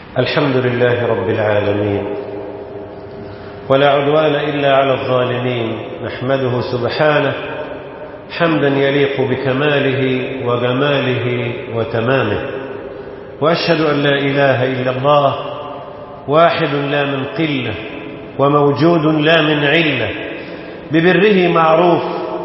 الحمد لله رب العالمين ولا عدوان إلا على الظالمين نحمده سبحانه حمدا يليق بكماله وجماله وتمامه وأشهد أن لا إله إلا الله واحد لا من قلة وموجود لا من علة ببره معروف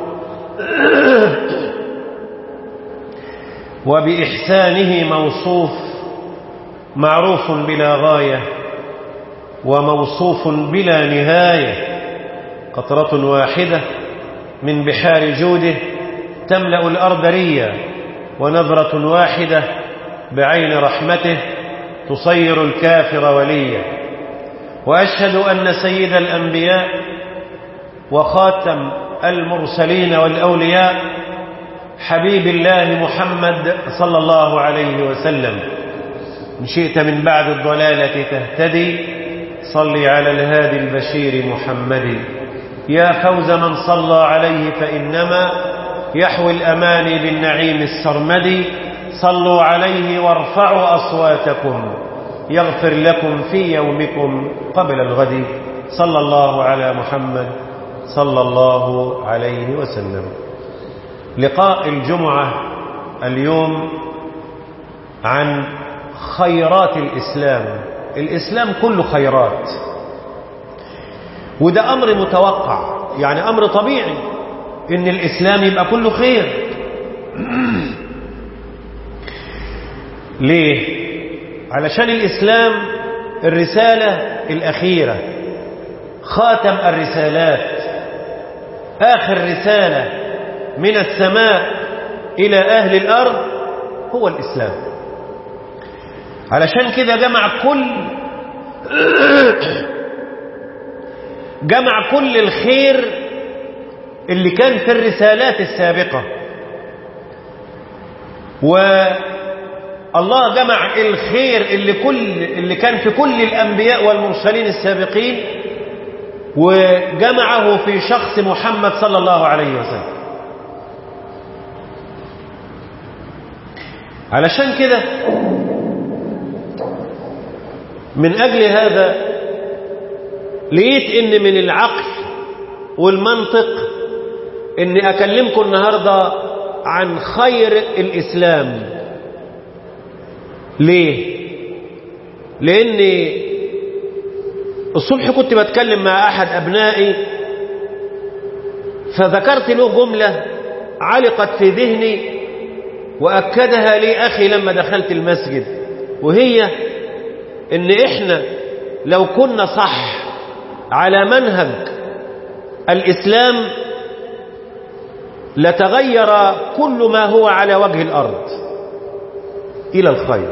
وبإحسانه موصوف معروف بلا غاية وموصوف بلا نهاية قطرة واحدة من بحار جوده تملأ الأرض ريا ونظرة واحدة بعين رحمته تصير الكافر وليا وأشهد أن سيد الأنبياء وخاتم المرسلين والأولياء حبيب الله محمد صلى الله عليه وسلم إن شئت من بعد الضلالة تهتدي صل على الهادي البشير محمد يا فوز من صلى عليه فإنما يحوي الأماني بالنعيم السرمدي صلوا عليه وارفعوا أصواتكم يغفر لكم في يومكم قبل الغد صلى الله على محمد صلى الله عليه وسلم لقاء الجمعة اليوم عن خيرات الإسلام الإسلام كله خيرات وده أمر متوقع يعني أمر طبيعي إن الإسلام يبقى كله خير ليه؟ علشان الإسلام الرسالة الأخيرة خاتم الرسالات آخر رسالة من السماء إلى أهل الأرض هو الإسلام علشان كده جمع كل جمع كل الخير اللي كان في الرسالات السابقة والله جمع الخير اللي كل اللي كان في كل الأنبياء والمرسلين السابقين وجمعه في شخص محمد صلى الله عليه وسلم علشان كده من أجل هذا لقيت إن من العقل والمنطق إني أكلمكم النهاردة عن خير الإسلام ليه؟ لأن الصبح كنت بتكلم مع أحد أبنائي فذكرت له جملة علقت في ذهني وأكدها لي أخي لما دخلت المسجد وهي إن إحنا لو كنا صح على منهج الإسلام لتغير كل ما هو على وجه الأرض إلى الخير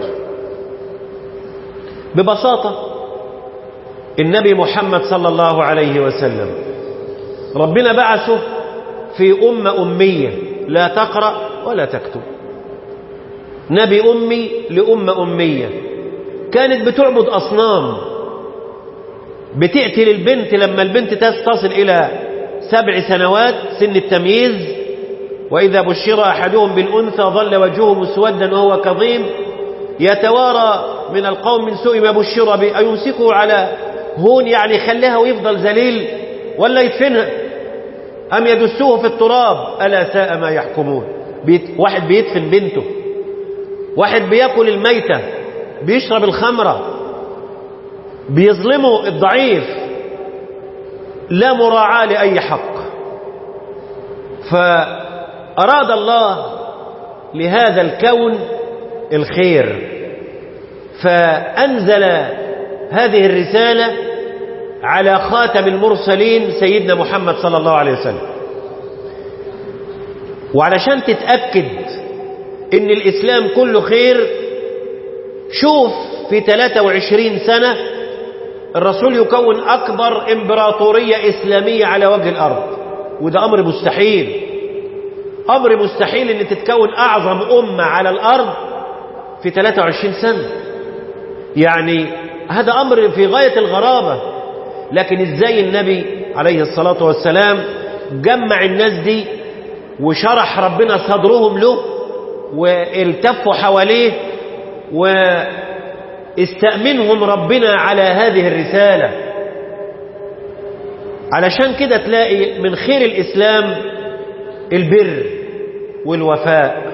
ببساطة النبي محمد صلى الله عليه وسلم ربنا بعثه في أمة أمية لا تقرأ ولا تكتب نبي أمي لأمة أمية كانت بتعبد أصنام بتقتل البنت لما البنت تصل إلى سبع سنوات سن التمييز وإذا بشر أحدهم بالأنثى ظل وجهه مسودا وهو كظيم يتوارى من القوم من سوء ما بشر به أيمسكه على هون يعني خليها ويفضل ذليل ولا يدفنها أم يدسوه في التراب ألا ساء ما يحكمون بيت واحد بيدفن بنته واحد بياكل الميتة بيشرب الخمرة بيظلموا الضعيف لا مراعاة لأي حق فأراد الله لهذا الكون الخير فأنزل هذه الرسالة على خاتم المرسلين سيدنا محمد صلى الله عليه وسلم وعلشان تتأكد ان الإسلام كله خير شوف في 23 سنة الرسول يكون أكبر إمبراطورية إسلامية على وجه الأرض وده أمر مستحيل أمر مستحيل أن تتكون أعظم أمة على الأرض في 23 سنة يعني هذا أمر في غاية الغرابة لكن إزاي النبي عليه الصلاة والسلام جمع الناس دي وشرح ربنا صدرهم له والتفوا حواليه استأمنهم ربنا على هذه الرسالة علشان كده تلاقي من خير الإسلام البر والوفاء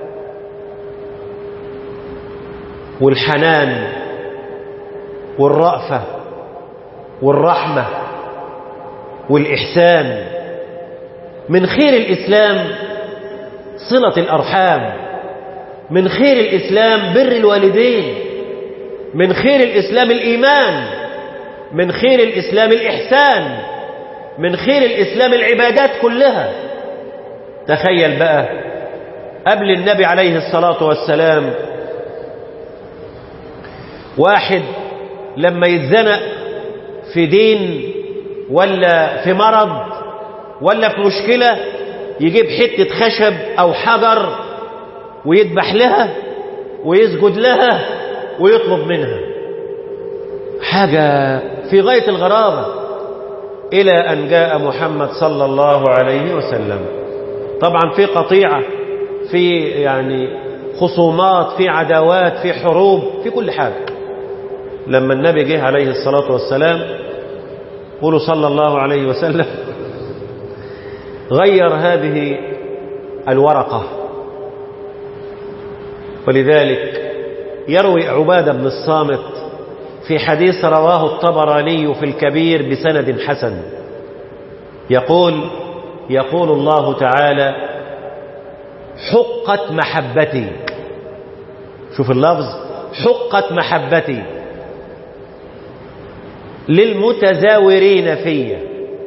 والحنان والرأفة والرحمة والإحسان من خير الإسلام صلة الأرحام من خير الإسلام بر الوالدين من خير الإسلام الإيمان من خير الإسلام الإحسان من خير الإسلام العبادات كلها تخيل بقى قبل النبي عليه الصلاة والسلام واحد لما يتزنق في دين ولا في مرض ولا في مشكلة يجيب حتة خشب أو حجر ويذبح لها ويسجد لها ويطلب منها حاجة في غاية الغرابة إلى أن جاء محمد صلى الله عليه وسلم طبعا في قطيعة في يعني خصومات في عداوات في حروب في كل حاجة لما النبي جه عليه الصلاة والسلام قولوا صلى الله عليه وسلم غير هذه الورقة ولذلك يروي عبادة بن الصامت في حديث رواه الطبراني في الكبير بسند حسن يقول يقول الله تعالى حقت محبتي شوف اللفظ حقت محبتي للمتزاورين في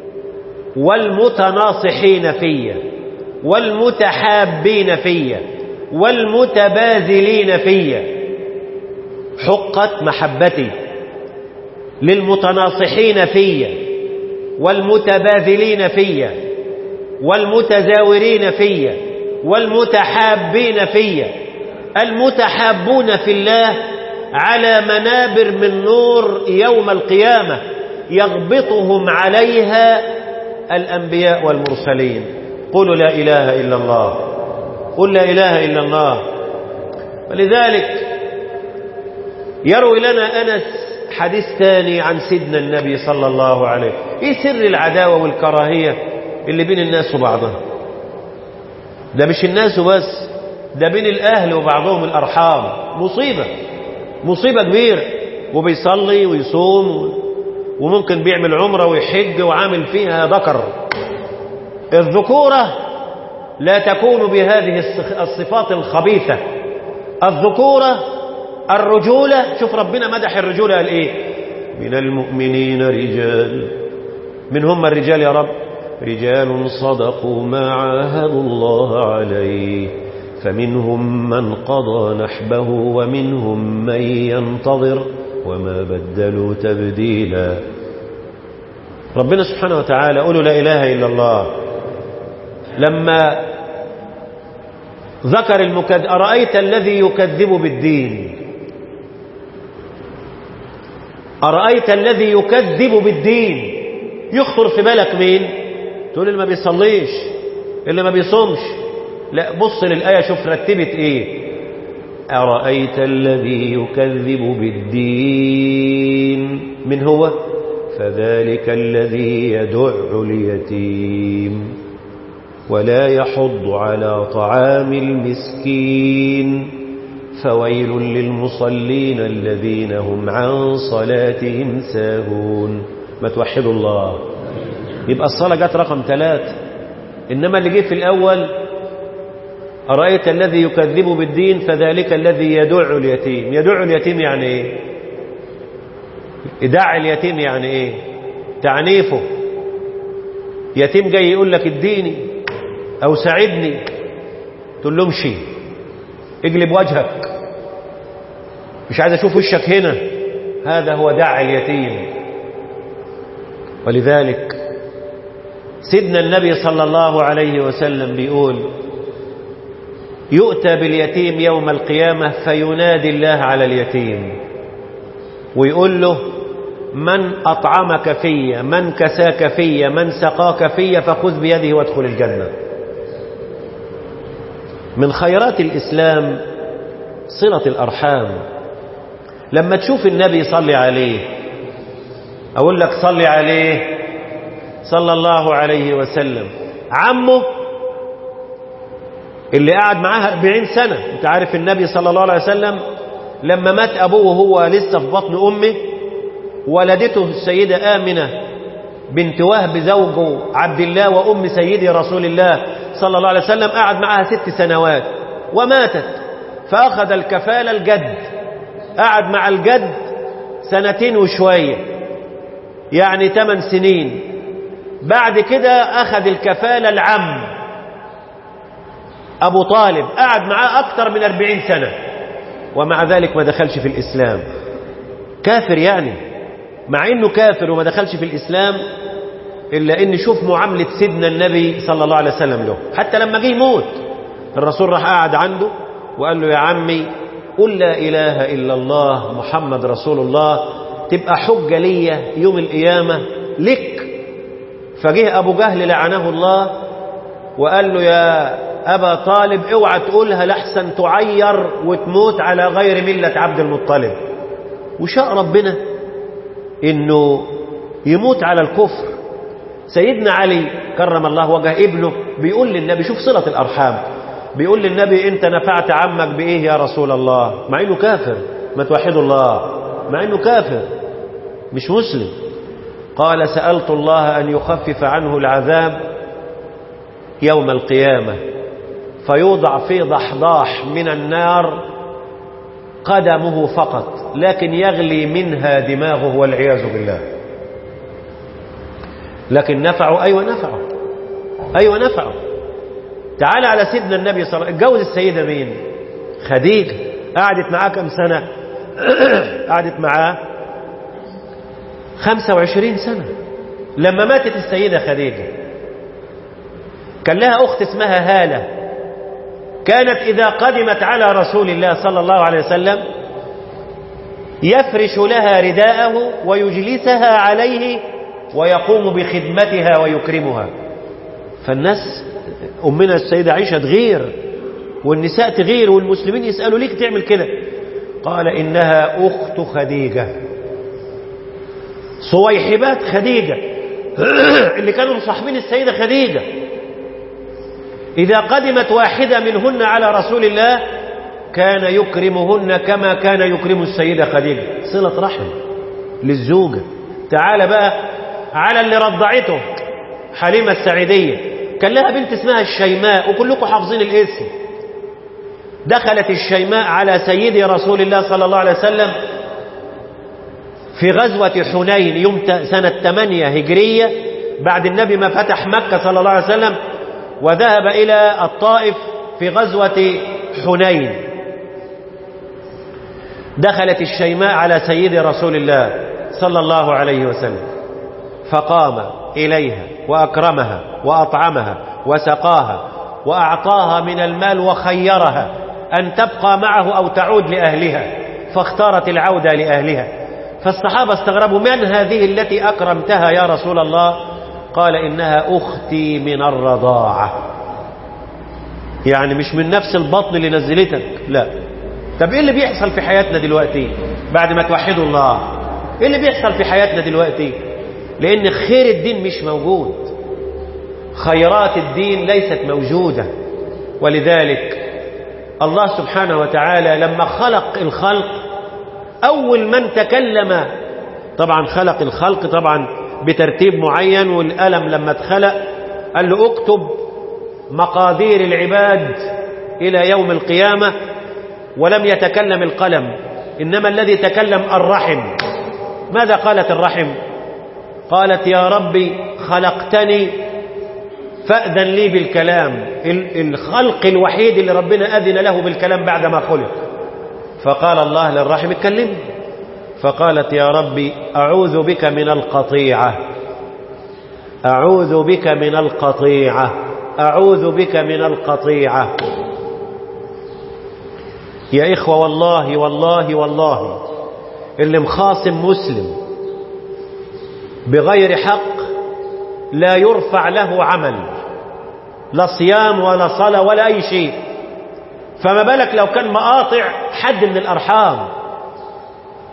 والمتناصحين في والمتحابين في والمتباذلين في حقت محبتي للمتناصحين في والمتباذلين في والمتزاورين في والمتحابين في المتحابون في الله على منابر من نور يوم القيامة يغبطهم عليها الأنبياء والمرسلين قولوا لا إله إلا الله قل لا إله إلا الله ولذلك يروي لنا أنس حديث ثاني عن سيدنا النبي صلى الله عليه ايه سر العداوة والكراهية اللي بين الناس وبعضها ده مش الناس بس ده بين الأهل وبعضهم الأرحام مصيبة مصيبة كبيرة وبيصلي ويصوم وممكن بيعمل عمرة ويحج وعامل فيها ذكر الذكورة لا تكون بهذه الصفات الخبيثة الذكورة الرجولة شوف ربنا مدح الرجولة قال ايه من المؤمنين رجال من هم الرجال يا رب رجال صدقوا ما عاهدوا الله عليه فمنهم من قضى نحبه ومنهم من ينتظر وما بدلوا تبديلا ربنا سبحانه وتعالى قولوا لا إله إلا الله لما ذكر المكذب أرأيت الذي يكذب بالدين أرأيت الذي يكذب بالدين يخطر في بالك مين تقول اللي ما بيصليش اللي ما بيصومش لا بص للآية شوف رتبت ايه أرأيت الذي يكذب بالدين من هو فذلك الذي يدع اليتيم ولا يحض على طعام المسكين فويل للمصلين الذين هم عن صلاتهم ساهون ما توحدوا الله يبقى الصلاة جت رقم ثلاثة إنما اللي جه في الأول أرأيت الذي يكذب بالدين فذلك الذي يدع اليتيم يدع اليتيم يعني إيه يدع اليتيم يعني إيه تعنيفه يتيم جاي يقول لك اديني أو ساعدني تقول له امشي اقلب وجهك مش عايز اشوف وشك هنا هذا هو دع اليتيم ولذلك سيدنا النبي صلى الله عليه وسلم بيقول يؤتى باليتيم يوم القيامة فينادي الله على اليتيم ويقول له من أطعمك في من كساك في من سقاك في فخذ بيده وادخل الجنة من خيرات الإسلام صلة الأرحام لما تشوف النبي صلي عليه أقول لك صلي عليه صلى الله عليه وسلم عمه اللي قعد معاه 40 سنة انت عارف النبي صلى الله عليه وسلم لما مات أبوه وهو لسه في بطن أمه ولدته السيدة آمنة بنت وهب زوج عبد الله وأم سيدي رسول الله صلى الله عليه وسلم قعد معها ست سنوات وماتت فأخذ الكفالة الجد قعد مع الجد سنتين وشوية يعني ثمان سنين بعد كده أخذ الكفالة العم أبو طالب قعد معاه أكثر من أربعين سنة ومع ذلك ما دخلش في الإسلام كافر يعني مع إنه كافر وما دخلش في الإسلام إلا إن شوف معاملة سيدنا النبي صلى الله عليه وسلم له حتى لما جه يموت الرسول راح قعد عنده وقال له يا عمي قل لا إله إلا الله محمد رسول الله تبقى حجة ليا يوم القيامة لك فجه أبو جهل لعنه الله وقال له يا أبا طالب اوعى تقولها لحسن تعير وتموت على غير ملة عبد المطلب وشاء ربنا انه يموت على الكفر سيدنا علي كرم الله وجه ابنه بيقول للنبي شوف صلة الأرحام بيقول للنبي انت نفعت عمك بايه يا رسول الله مع انه كافر ما توحدوا الله مع انه كافر مش مسلم قال سألت الله أن يخفف عنه العذاب يوم القيامة فيوضع في ضحضاح من النار قدمه فقط لكن يغلي منها دماغه والعياذ بالله لكن نفعه أيوة نفعه أيوة نفعه تعال على سيدنا النبي صلى الله عليه وسلم اتجوز السيدة مين خديجة قعدت معاه كم سنة قعدت معاه 25 سنة لما ماتت السيدة خديجة كان لها أخت اسمها هالة كانت إذا قدمت على رسول الله صلى الله عليه وسلم يفرش لها رداءه ويجلسها عليه ويقوم بخدمتها ويكرمها فالناس أمنا السيدة عائشة تغير والنساء تغير والمسلمين يسألوا ليك تعمل كده قال إنها أخت خديجة صويحبات خديجة اللي كانوا مصاحبين السيدة خديجة إذا قدمت واحدة منهن على رسول الله كان يكرمهن كما كان يكرم السيدة خديجة صلة رحم للزوجة تعال بقى على اللي رضعته حليمة السعيدية كان لها بنت اسمها الشيماء وكلكم حافظين الاسم دخلت الشيماء على سيدي رسول الله صلى الله عليه وسلم في غزوة حنين يوم سنة 8 هجرية بعد النبي ما فتح مكة صلى الله عليه وسلم وذهب إلى الطائف في غزوة حنين دخلت الشيماء على سيد رسول الله صلى الله عليه وسلم فقام إليها وأكرمها وأطعمها وسقاها وأعطاها من المال وخيرها أن تبقى معه أو تعود لأهلها فاختارت العودة لأهلها فالصحابة استغربوا من هذه التي أكرمتها يا رسول الله قال إنها أختي من الرضاعة يعني مش من نفس البطن اللي نزلتك لا طب إيه اللي بيحصل في حياتنا دلوقتي بعد ما توحدوا الله إيه اللي بيحصل في حياتنا دلوقتي لأن خير الدين مش موجود خيرات الدين ليست موجودة ولذلك الله سبحانه وتعالى لما خلق الخلق أول من تكلم طبعا خلق الخلق طبعا بترتيب معين والألم لما اتخلق قال له اكتب مقادير العباد إلى يوم القيامة ولم يتكلم القلم إنما الذي تكلم الرحم ماذا قالت الرحم قالت يا ربي خلقتني فأذن لي بالكلام الخلق الوحيد اللي ربنا أذن له بالكلام بعدما خلق فقال الله للرحم اتكلم فقالت يا ربي أعوذ بك من القطيعة أعوذ بك من القطيعة أعوذ بك من القطيعة يا إخوة والله والله والله اللي مخاصم مسلم بغير حق لا يرفع له عمل لا صيام ولا صلاة ولا أي شيء فما بالك لو كان مقاطع حد من الأرحام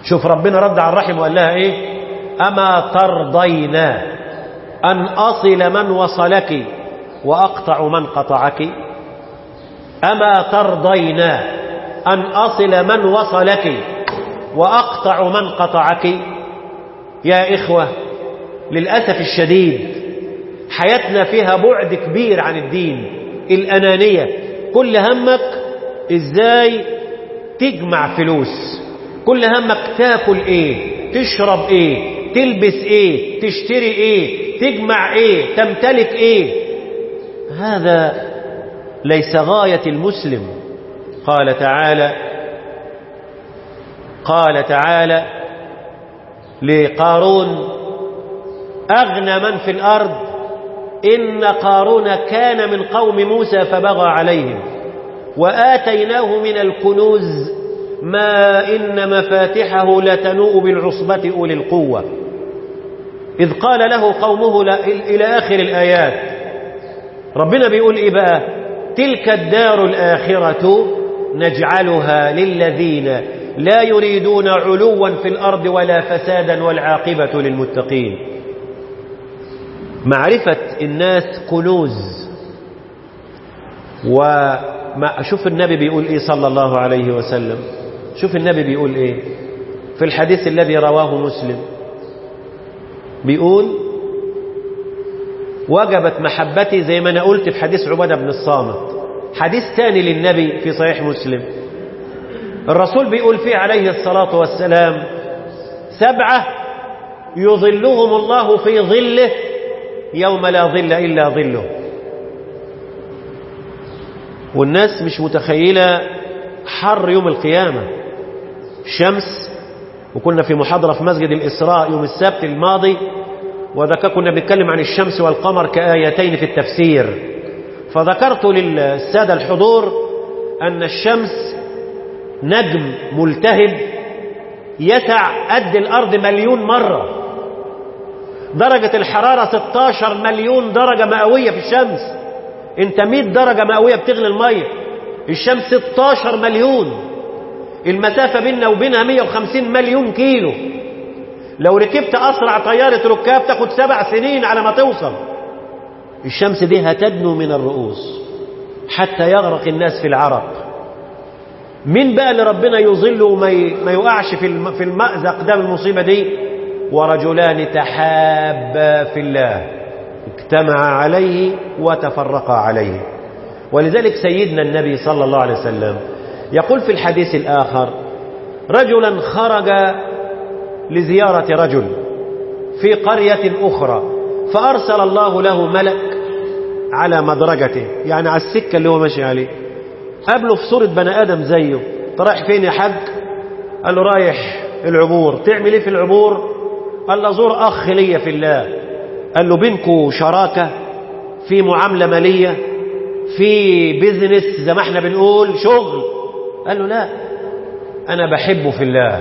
شوف ربنا رد على الرحم وقال لها ايه اما ترضين ان اصل من وصلك واقطع من قطعك اما ترضين ان اصل من وصلك واقطع من قطعك يا اخوه للاسف الشديد حياتنا فيها بعد كبير عن الدين الانانيه كل همك ازاي تجمع فلوس كل همك تاكل ايه تشرب ايه تلبس ايه تشتري ايه تجمع ايه تمتلك ايه هذا ليس غاية المسلم قال تعالى قال تعالى لقارون أغنى من في الأرض إن قارون كان من قوم موسى فبغى عليهم وآتيناه من الكنوز ما إن مفاتحه لتنوء بالعصبة أولي القوة إذ قال له قومه إلى آخر الآيات ربنا بيقول إيه بقى تلك الدار الآخرة نجعلها للذين لا يريدون علوا في الأرض ولا فسادا والعاقبة للمتقين معرفة الناس كنوز وما شوف النبي بيقول إيه صلى الله عليه وسلم شوف النبي بيقول إيه في الحديث الذي رواه مسلم بيقول وجبت محبتي زي ما أنا قلت في حديث عبادة بن الصامت حديث ثاني للنبي في صحيح مسلم الرسول بيقول فيه عليه الصلاة والسلام سبعة يظلهم الله في ظله يوم لا ظل إلا ظله والناس مش متخيلة حر يوم القيامة الشمس وكنا في محاضرة في مسجد الإسراء يوم السبت الماضي وذكر كنا بنتكلم عن الشمس والقمر كآيتين في التفسير فذكرت للسادة الحضور أن الشمس نجم ملتهب يسع قد الأرض مليون مرة درجة الحرارة 16 مليون درجة مئوية في الشمس انت 100 درجة مئوية بتغلي المية الشمس 16 مليون المسافة بيننا وبينها 150 مليون كيلو لو ركبت أسرع طيارة ركاب تاخد سبع سنين على ما توصل الشمس دي هتدنو من الرؤوس حتى يغرق الناس في العرق مين بقى اللي ربنا يظله وما ما يقعش في في المأزق ده المصيبة دي ورجلان تحابا في الله اجتمعا عليه وتفرقا عليه ولذلك سيدنا النبي صلى الله عليه وسلم يقول في الحديث الآخر رجلا خرج لزيارة رجل في قرية أخرى فأرسل الله له ملك على مدرجته يعني على السكة اللي هو ماشي عليه قابله في صورة بني آدم زيه انت رايح فين يا حاج قال له رايح العبور تعمل ايه في العبور قال له زور أخ ليا في الله قال له بينكوا شراكة في معاملة مالية في بيزنس زي ما احنا بنقول شغل قال له لا أنا بحبه في الله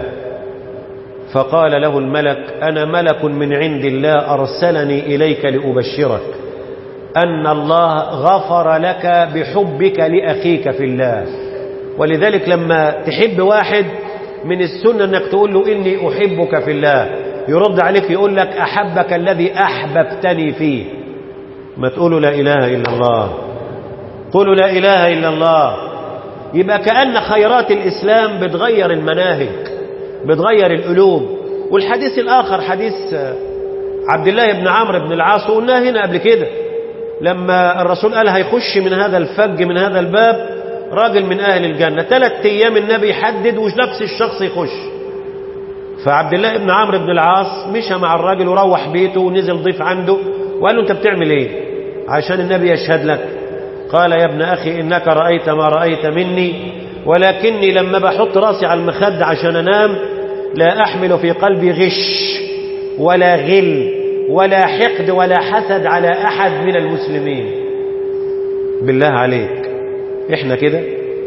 فقال له الملك أنا ملك من عند الله أرسلني إليك لأبشرك أن الله غفر لك بحبك لأخيك في الله ولذلك لما تحب واحد من السنة أنك تقول له إني أحبك في الله يرد عليك يقول لك أحبك الذي أحببتني فيه ما تقولوا لا إله إلا الله قولوا لا إله إلا الله يبقى كأن خيرات الإسلام بتغير المناهج بتغير القلوب والحديث الآخر حديث عبد الله بن عمرو بن العاص وقلناه هنا قبل كده لما الرسول قال هيخش من هذا الفج من هذا الباب راجل من أهل الجنة ثلاث أيام النبي حدد ونفس الشخص يخش فعبد الله بن عمرو بن العاص مشى مع الراجل وروح بيته ونزل ضيف عنده وقال له انت بتعمل ايه عشان النبي يشهد لك قال يا ابن أخي إنك رأيت ما رأيت مني ولكني لما بحط راسي على المخد عشان أنام لا أحمل في قلبي غش ولا غل ولا حقد ولا حسد على أحد من المسلمين بالله عليك إحنا كده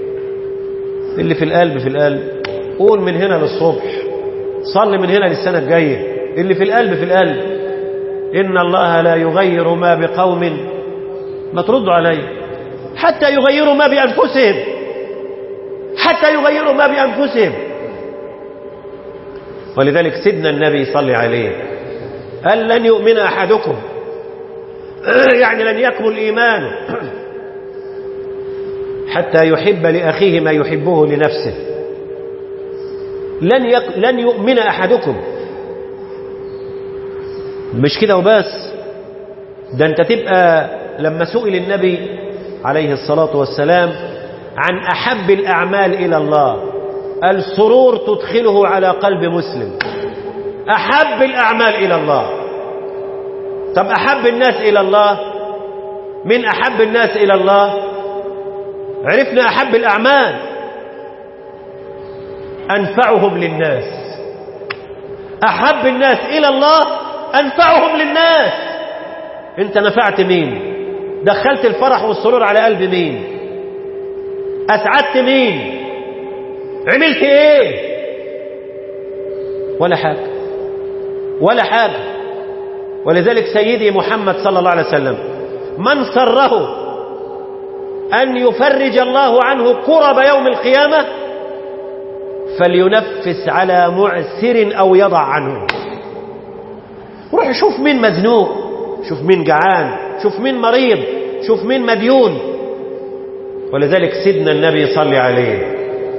اللي في القلب في القلب قول من هنا للصبح صل من هنا للسنة الجاية اللي في القلب في القلب إن الله لا يغير ما بقوم ما تردوا علي حتى يغيروا ما بأنفسهم حتى يغيروا ما بأنفسهم ولذلك سيدنا النبي صلى عليه قال لن يؤمن أحدكم يعني لن يكمل إيمانه حتى يحب لأخيه ما يحبه لنفسه لن, يك... لن يؤمن أحدكم مش كده وبس ده انت تبقى لما سئل النبي عليه الصلاة والسلام عن أحب الأعمال إلى الله السرور تدخله على قلب مسلم أحب الأعمال إلى الله طب أحب الناس إلى الله من أحب الناس إلى الله عرفنا أحب الأعمال أنفعهم للناس أحب الناس إلى الله أنفعهم للناس أنت نفعت مين دخلت الفرح والسرور على قلب مين أسعدت مين عملت إيه ولا حاجة ولا حاجة ولذلك سيدي محمد صلى الله عليه وسلم من سره أن يفرج الله عنه كرب يوم القيامة فلينفس على معسر أو يضع عنه روح شوف مين مزنوق شوف مين جعان شوف مين مريض شوف مين مديون ولذلك سيدنا النبي صلى عليه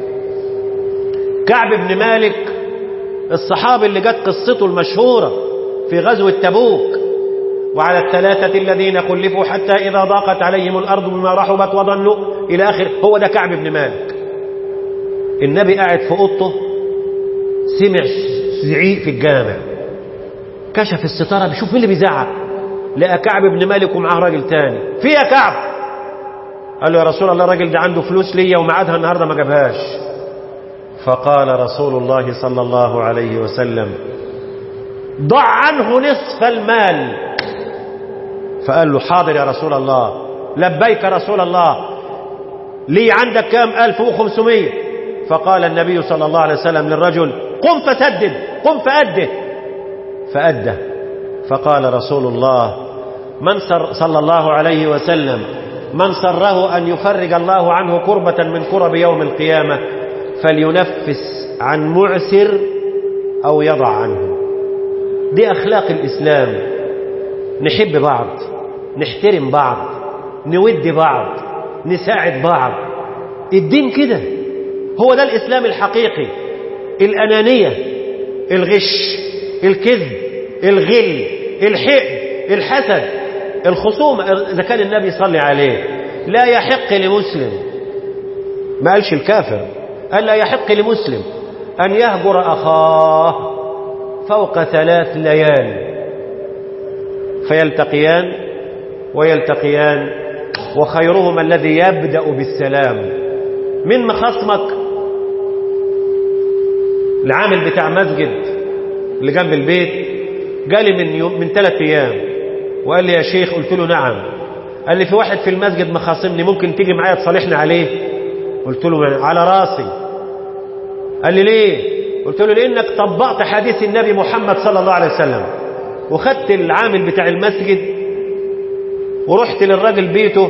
كعب بن مالك الصحابي اللي جت قصته المشهورة في غزوة تبوك وعلى الثلاثة الذين خلفوا حتى إذا ضاقت عليهم الأرض بما رحبت وظنوا إلى آخر هو ده كعب بن مالك النبي قاعد في أوضته سمع زعيق في الجامع كشف الستارة بيشوف مين اللي بيزعق لقى كعب بن مالك ومعاه راجل تاني في يا كعب قال له يا رسول الله الراجل ده عنده فلوس ليا وميعادها النهارده ما جابهاش فقال رسول الله صلى الله عليه وسلم ضع عنه نصف المال فقال له حاضر يا رسول الله لبيك رسول الله لي عندك كام ألف وخمسمية فقال النبي صلى الله عليه وسلم للرجل قم فسدد قم فأده فأده فقال رسول الله من سر صلى الله عليه وسلم من سره أن يفرج الله عنه كربة من كرب يوم القيامة فلينفس عن معسر أو يضع عنه دي أخلاق الإسلام نحب بعض نحترم بعض نود بعض نساعد بعض الدين كده هو ده الإسلام الحقيقي الأنانية الغش الكذب الغل الحقد الحسد الخصومة إذا كان النبي صلى عليه لا يحق لمسلم ما قالش الكافر قال لا يحق لمسلم أن يهجر أخاه فوق ثلاث ليال فيلتقيان ويلتقيان وخيرهما الذي يبدأ بالسلام من مخصمك العامل بتاع مسجد اللي جنب البيت جالي من يوم من ثلاث ايام وقال لي يا شيخ قلت له نعم قال لي في واحد في المسجد مخاصمني ممكن تيجي معايا تصالحني عليه قلت له على راسي قال لي ليه قلت له لانك طبقت حديث النبي محمد صلى الله عليه وسلم وخدت العامل بتاع المسجد ورحت للراجل بيته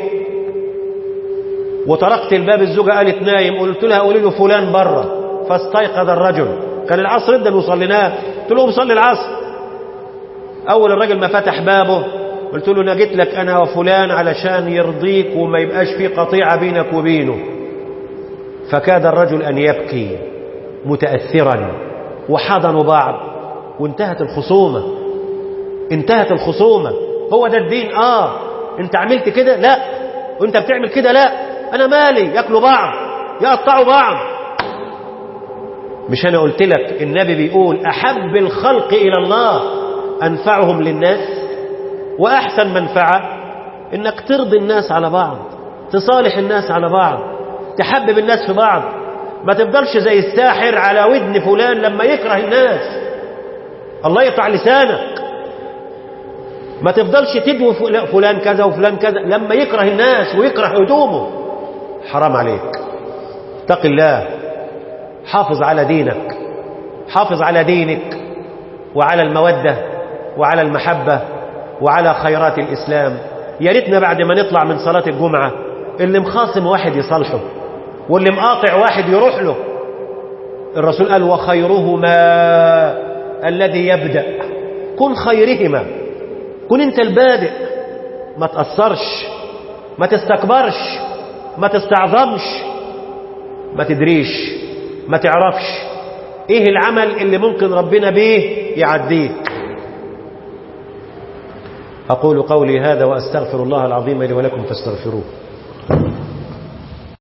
وطرقت الباب الزوجة قالت نايم قلت لها قولي له فلان بره فاستيقظ الرجل كان العصر ابدا وصليناه قلت له صلي العصر اول الراجل ما فتح بابه قلت له انا جيت لك انا وفلان علشان يرضيك وما يبقاش في قطيعه بينك وبينه فكاد الرجل ان يبكي متاثرا وحضنوا بعض وانتهت الخصومه انتهت الخصومه هو ده الدين اه انت عملت كده لا وانت بتعمل كده لا انا مالي ياكلوا بعض يقطعوا بعض مش انا قلت لك النبي بيقول احب الخلق الى الله انفعهم للناس واحسن منفعه انك ترضي الناس على بعض تصالح الناس على بعض تحبب الناس في بعض ما تفضلش زي الساحر على ودن فلان لما يكره الناس الله يقطع لسانك ما تفضلش تدوي فلان كذا وفلان كذا لما يكره الناس ويكره هدومه حرام عليك اتق الله حافظ على دينك حافظ على دينك وعلى المودة وعلى المحبة وعلى خيرات الإسلام يا ريتنا بعد ما نطلع من صلاة الجمعة اللي مخاصم واحد يصالحه واللي مقاطع واحد يروح له الرسول قال وخيرهما الذي يبدأ كن خيرهما كن انت البادئ ما تأثرش ما تستكبرش ما تستعظمش ما تدريش ما تعرفش ايه العمل اللي ممكن ربنا بيه يعديك أقول قولي هذا وأستغفر الله العظيم لي ولكم فاستغفروه